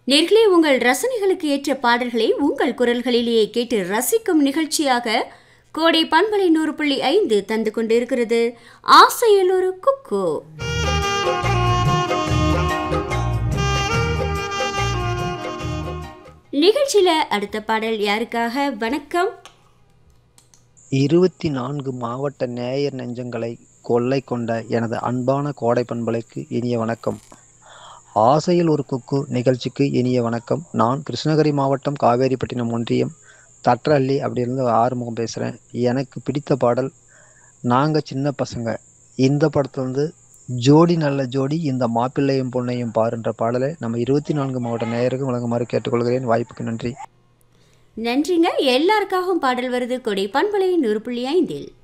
நேர்களே உங்கள் ரசனைகளுக்கு ஏற்ற பாடல்களை உங்கள் குரல்களிலேயே கேட்டு ரசிக்கும் நிகழ்ச்சியாக கோடை பண்பலை நூறு புள்ளி ஐந்து தந்து கொண்டிருக்கிறது ஆசையில் ஒரு குக்கு நிகழ்ச்சியில அடுத்த பாடல் யாருக்காக வணக்கம் இருபத்தி நான்கு மாவட்ட நேயர் நெஞ்சங்களை கொள்ளை கொண்ட எனது அன்பான கோடை பண்பலைக்கு இனிய வணக்கம் ஆசையில் ஒரு குக்கு நிகழ்ச்சிக்கு இனிய வணக்கம் நான் கிருஷ்ணகிரி மாவட்டம் காவேரிப்பட்டினம் ஒன்றியம் தற்றள்ளி அப்படி இருந்து ஆறுமுகம் பேசுகிறேன் எனக்கு பிடித்த பாடல் நாங்கள் சின்ன பசங்க இந்த படத்துல வந்து ஜோடி நல்ல ஜோடி இந்த மாப்பிள்ளையும் பொண்ணையும் பாருன்ற பாடலை நம்ம இருபத்தி நான்கு மாவட்ட நேயருக்கு வழங்குமாறு கேட்டுக்கொள்கிறேன் வாய்ப்புக்கு நன்றி நன்றிங்க எல்லாருக்காகவும் பாடல் வருது கொடை பண்பலை நூறு புள்ளி ஐந்தில்